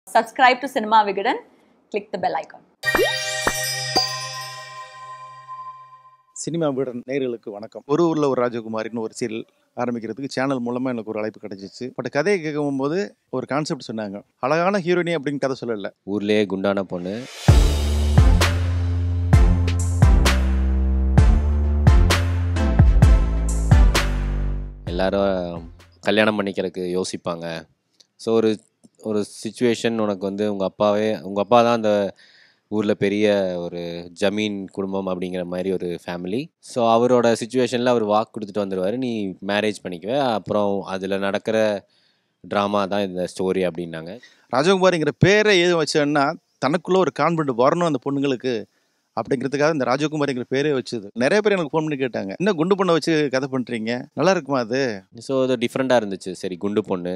Subscribe to Cinema Vigadan. Click the bell icon. Cinema வீட நேயர்களுக்கு வணக்கம் ஒரு ஊரில் ஒரு ராஜகுமாரின்னு ஒரு சீரியல் ஆரம்பிக்கிறதுக்கு சேனல் மூலமாக எனக்கு ஒரு அழைப்பு கிடைச்சிச்சு பட் கதையை கேட்கும்போது ஒரு கான்செப்ட் சொன்னாங்க அழகான ஹீரோயினி அப்படின்னு கதை சொல்லலை ஊர்லேயே குண்டான பொண்ணு எல்லாரும் கல்யாணம் பண்ணிக்கிறதுக்கு யோசிப்பாங்க ஸோ ஒரு ஒரு சுச்சுவேஷன் உனக்கு வந்து உங்கள் அப்பாவே உங்கள் அப்பா தான் அந்த ஊரில் பெரிய ஒரு ஜமீன் குடும்பம் அப்படிங்கிற மாதிரி ஒரு ஃபேமிலி ஸோ அவரோட சுச்சுவேஷனில் அவர் வாக்கு கொடுத்துட்டு வந்துடுவார் நீ மேரேஜ் பண்ணிக்குவே அப்புறம் அதில் நடக்கிற ட்ராமா தான் இந்த ஸ்டோரி அப்படின்னாங்க ராஜகுமாரிங்கிற பேரை எது வச்சேன்னா தனக்குள்ள ஒரு கான்ஃபிடென்ட் வரணும் அந்த பொண்ணுங்களுக்கு அப்படிங்கிறதுக்காக இந்த ராஜகுமாரிங்கிற பேரே வச்சது நிறைய பேர் எனக்கு ஃபோன் பண்ணி கேட்டாங்க என்ன குண்டு பொண்ணை வச்சு கதை பண்ணுறீங்க நல்லா இருக்குமா அது ஸோ அது டிஃப்ரெண்ட்டாக இருந்துச்சு சரி குண்டு பொண்ணு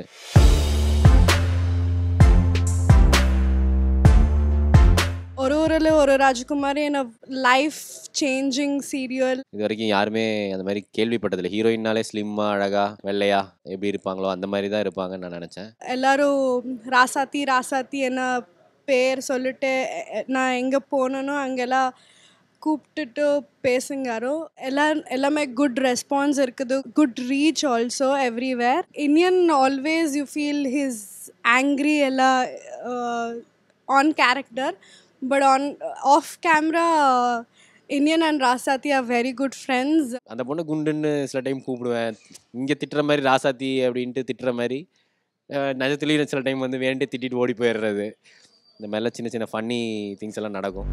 ஒரு ஊரில் ஒரு ராஜகுமாரி என் லைஃப் சேஞ்சிங் சீரியல் இது வரைக்கும் யாருமே அந்த மாதிரி கேள்விப்பட்டதில்லை ஹீரோயின்னாலே ஸ்லிம்மா அழகா வெள்ளையா எப்படி இருப்பாங்களோ அந்த மாதிரி தான் இருப்பாங்கன்னு நான் நினச்சேன் எல்லாரும் ராசாத்தி ராசாத்தி என்ன பேர் சொல்லிட்டு எ- நான் எங்கே போனனோ அங்கெல்லாம் கூப்பிட்டுட்டு பேசுங்காரோ எல்லா எல்லாமே குட் ரெஸ்பான்ஸ் இருக்குது good reach also everywhere Indian always you feel his angry எல்லாம் on character but on off camera Indian and Rasathi are very good friends அந்த பொண்ணு குண்டுன்னு சில டைம் கூப்பிடுவேன் இங்கே திட்டுற மாதிரி ராசாத்தி அப்படின்ட்டு திட்டுற மாதிரி அஹ், நிஜத்துலேயும் சில டைம் வந்து வேண்டி திட்டிட்டு ஓடி போயிடுறது இந்த மாதிரிலாம் சின்ன சின்ன ஃபன்னி திங்ஸ் எல்லாம் நடக்கும்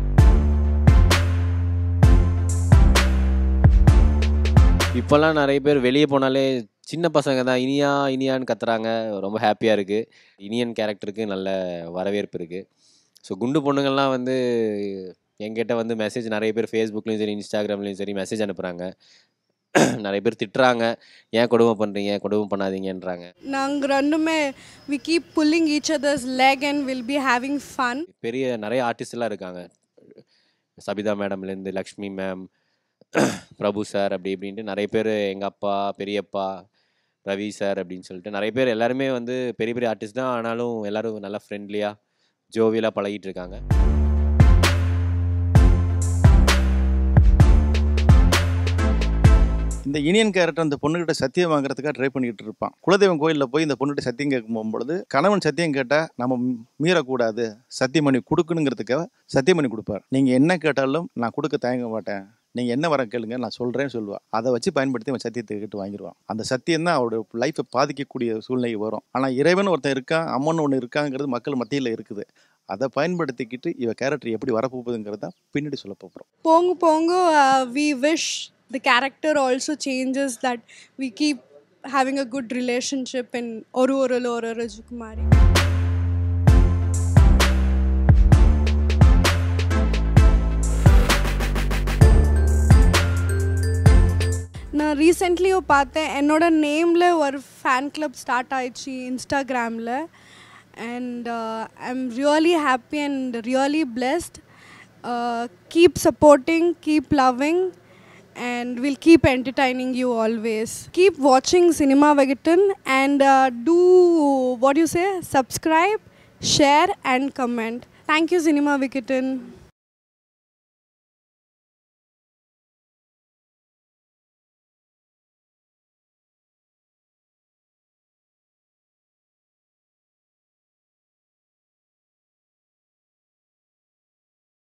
இப்போல்லாம் நிறைய பேர் வெளியே போனாலே சின்ன பசங்க தான் இனியா இனியான்னு கத்துறாங்க ரொம்ப ஹாப்பியாக இருக்குது இனியன் கேரக்டருக்கு நல்ல வரவேற்பு இருக்குது ஸோ குண்டு பொண்ணுங்கள்லாம் வந்து என்கிட்ட வந்து மெசேஜ் நிறைய பேர் ஃபேஸ்புக்லேயும் சரி இன்ஸ்டாகிராம்லேயும் சரி மெசேஜ் அனுப்புகிறாங்க நிறைய பேர் திட்டுறாங்க ஏன் கொடுமை பண்ணுறீங்க கொடுமை பண்ணாதீங்கன்றாங்க நாங்கள் ரெண்டுமே we keep pulling each others leg and will be having fun பெரிய நிறைய ஆர்டிஸ்ட்லாம் இருக்காங்க சபிதா மேடம்லேருந்து லக்ஷ்மி மேம் பிரபு சார் அப்படி இப்படின்ட்டு நிறைய பேர் எங்கள் அப்பா பெரியப்பா ரவி சார் அப்படின்னு சொல்லிட்டு நிறைய பேர் எல்லாருமே வந்து பெரிய பெரிய ஆர்டிஸ்ட் தான் ஆனாலும் எல்லாரும் நல்லா ஃப்ரெண்ட்லியாக ஜோவியலாக பழகிட்டு இருக்காங்க இந்த இனியன் கேரக்டர் அந்த பொண்ணுகிட்ட சத்தியம் வாங்குறதுக்காக ட்ரை பண்ணிக்கிட்டு இருப்பான் குலதெய்வம் கோயிலில் போய் இந்த பொண்ணுகிட்ட சத்தியம் கேட்கும் போகும்பொழுது கணவன் சத்தியம் கேட்டால் நம்ம மீ- மீறக்கூடாது சத்தியம் பண்ணி கொடுக்கணுங்கிறதுக்காக சத்தியம் பண்ணி கொடுப்பார் நீங்கள் என்ன கேட்டாலும் நான் கொடுக்க தயங்க மாட்டேன் நீங்கள் என்ன வர கேளுங்க நான் சொல்கிறேன்னு சொல்லுவாள் அதை வச்சு பயன்படுத்தி அவன் சத்தியத்தை கேட்டு வாங்கிடுவான் அந்த சத்தியம் தான் அவரோட லைஃப்பை பாதிக்கக்கூடிய சூழ்நிலை வரும் ஆனால் இறைவன் ஒருத்தன் இருக்கான் அம்மன் ஒன்று இருக்காங்கிறது மக்கள் மத்தியில் இருக்குது அதை பயன்படுத்திக்கிட்டு இவ கேரக்டர் எப்படி வரப்போகுதுங்கிறத பின்னாடி சொல்ல போகிறோம் போங்க போங்க we wish the character also changes that we keep having a good relationship in ஒரு ஒரு ஒரு ரஜுகுமாரி நான் ரீசெண்ட்லியும் பார்த்தேன் என்னோட நேமில் ஒரு ஃபேன் கிளப் ஸ்டார்ட் ஆயிடுச்சு இன்ஸ்டாகிராமில் and I am really happy and really blessed keep supporting keep loving and we'll keep entertaining you always. Keep watching Cinema Vegetan and uh, do what you say, subscribe, share, and comment. Thank you, Cinema Vegetan.